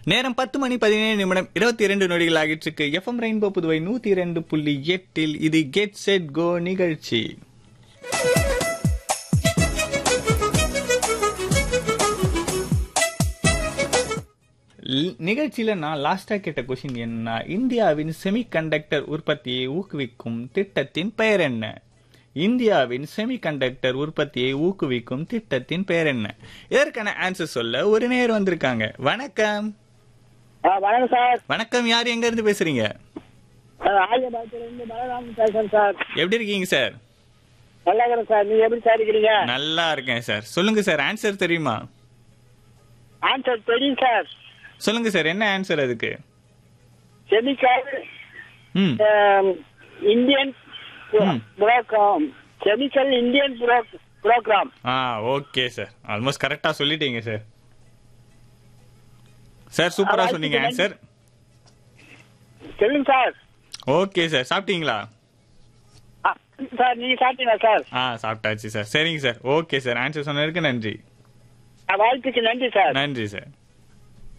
நேரம் பத்து மணி பதினேழு நிமிடம் இருபத்தி இரண்டு நொடிகள் ஆகிட்டு இருக்கு எஃப்எம் ரெயின்போ புதுவை நூத்தி இரண்டு புள்ளி எட்டில் இது கெட் செட் கோ நிகழ்ச்சி ல்- நிகழ்ச்சியில நான் லாஸ்டா கேட்ட கொஸ்டின் என்ன இந்தியாவின் செமிகண்டக்டர் உற்பத்தியை ஊக்குவிக்கும் திட்டத்தின் பெயர் என்ன இந்தியாவின் செமிகண்டக்டர் உற்பத்தியை ஊக்குவிக்கும் திட்டத்தின் பெயர் என்ன இதற்கான ஆன்சர் சொல்ல ஒரு நேர் வந்திருக்காங்க வணக்கம் ஆ, வணக்கம் சார் வணக்கம் யார் எங்க இருந்து பேசுறீங்க ஆரியபாத்திலிருந்து பலராமன் பேசுறேன் சார் எப்படி இருக்கீங்க சார் நல்லா இருக்கிறேன் சார் நீங்க எப்படி சார் இருக்கிறீங்க நல்லா இருக்கேன் சார் சொல்லுங்க சார் ஆன்சர் தெரியுமா ஆன்சர் தெரியும் சார் சொல்லுங்க சார் என்ன ஆன்சர் அதுக்கு செமிக்கல் ம் இந்தியன் ம். புரோக்ராம் செமிக்கல் இந்தியன் புரோக்ராம் ஆ ஓகே சார் ஆல்மோஸ்ட் கரெக்டா சொல்லிட்டீங்க சார் சார் சூப்பரா சொன்னீங்க ஆன்சர் சொல்லுங்க சார் ஓகே சார் சாப்பிட்டீங்களா ஆ, சார் நீங்க சாப்பிட்டீங்களா சார் ஆ சாப்பிட்டாச்சு சார் சரிங்க சார் ஓகே சார் ஆன்சர் சொன்னதுக்கு நன்றி ஆ, வாழ்த்துக்கு நன்றி சார் நன்றி சார்